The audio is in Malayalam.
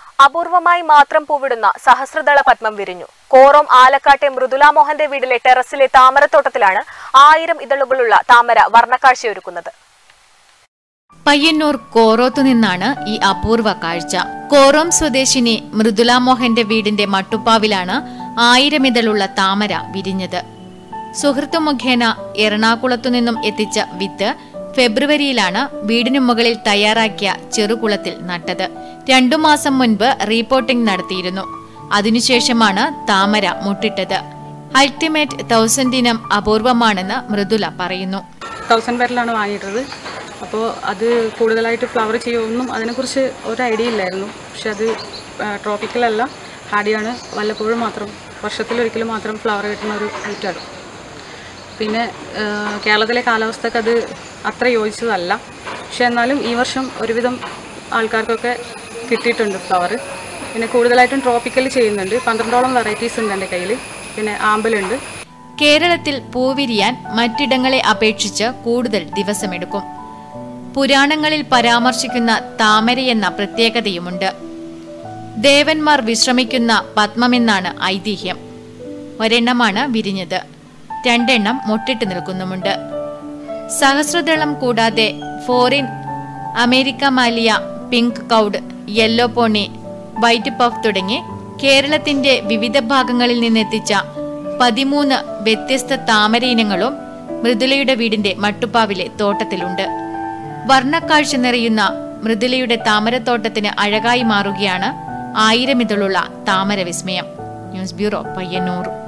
അപൂർവമായി മാത്രം പൂവിടുന്ന സഹസ്രദള പത്മം വിരിഞ്ഞു കോറോം ആലക്കാട്ടെ മൃദുല മോഹന്റെ വീട്ടിലെ ടെറസിലെ താമരത്തോട്ടത്തിലാണ് ആയിരം ഇതളുകളുള്ള താമര വർണ്ണക്കാഴ്ചയൊരുക്കുന്നത് പയ്യന്നൂർ കോറോത്തു നിന്നാണ് ഈ അപൂർവ കാഴ്ച കോറോം സ്വദേശിനി മൃദുല മോഹന്റെ വീടിന്റെ മട്ടുപ്പാവിലാണ് ആയിരമിതളുള്ള താമര വിരിഞ്ഞത് സുഹൃത്തു മുഖേന എറണാകുളത്തു നിന്നും എത്തിച്ച വിത്ത് ഫെബ്രുവരിയിലാണ് വീടിനു മുകളിൽ തയ്യാറാക്കിയ ചെറുകുളത്തിൽ നട്ടത് രണ്ടു മാസം മുൻപ് റീപോർട്ടിംഗ് നടത്തിയിരുന്നു അതിനുശേഷമാണ് താമര മുട്ടിട്ടത് അൾട്ടിമേറ്റ് തൗസൻഡ് ഇനം അപൂർവമാണെന്ന് മൃദുല പറയുന്നു തൗസൻഡ് പേരിലാണ് വാങ്ങിയിട്ടത് അപ്പോൾ അത് കൂടുതലായിട്ട് ഫ്ലവർ ചെയ്യുമെന്നും അതിനെക്കുറിച്ച് ഒരു ഐഡിയ ഇല്ലായിരുന്നു പക്ഷെ അത് ട്രോപ്പിക്കലല്ല ഹാഡിയാണ് വല്ലപ്പോഴും മാത്രം വർഷത്തിലൊരിക്കലും മാത്രം ഫ്ലവർ കിട്ടുന്ന ഒരു ഐറ്റമാണ് പിന്നെ ആ, കേരളത്തിലെ കാലാവസ്ഥക്ക് അത് അത്ര യോജിച്ചതല്ല പക്ഷെ എന്നാലും ഈ വർഷം ഒരുവിധം ആൾക്കാർക്കൊക്കെ കിട്ടിയിട്ടുണ്ട് ഫ്ലവർ പിന്നെ കൂടുതലായിട്ടും ട്രോപ്പിക്കൽ ചെയ്യുന്നുണ്ട് പന്ത്രണ്ടോളം വെറൈറ്റീസ് ഉണ്ട് എൻ്റെ കയ്യിൽ പിന്നെ ആമ്പലുണ്ട് കേരളത്തിൽ പൂവിരിയാൻ മറ്റിടങ്ങളെ അപേക്ഷിച്ച് കൂടുതൽ ദിവസമെടുക്കും പുരാണങ്ങളിൽ പരാമർശിക്കുന്ന താമരയെന്ന പ്രത്യേകതയുമുണ്ട് ദേവന്മാർ വിശ്രമിക്കുന്ന പത്മമെന്നാണ് ഐതിഹ്യം ഒരെണ്ണമാണ് വിരിഞ്ഞത് രണ്ടെണ്ണം മൊട്ടിട്ട് നിൽക്കുന്നുമുണ്ട് സഹസ്രദളം കൂടാതെ ഫോറിൻ അമേരിക്ക മാലിയ പിങ്ക് കൗഡ് യെല്ലോ പോണി വൈറ്റ് പഫ് തുടങ്ങി കേരളത്തിന്റെ വിവിധ ഭാഗങ്ങളിൽ നിന്നെത്തിച്ച പതിമൂന്ന് വ്യത്യസ്ത താമര ഇനങ്ങളും മൃദുലയുടെ വീടിന്റെ മട്ടുപ്പാവിലെ തോട്ടത്തിലുണ്ട് വർണ്ണക്കാഴ്ച നിറയുന്ന മൃദുലയുടെ താമരത്തോട്ടത്തിന് അഴകായി മാറുകയാണ് ആയിരമിതളുള്ള താമര വിസ്മയം ന്യൂസ് ബ്യൂറോ പയ്യന്നൂർ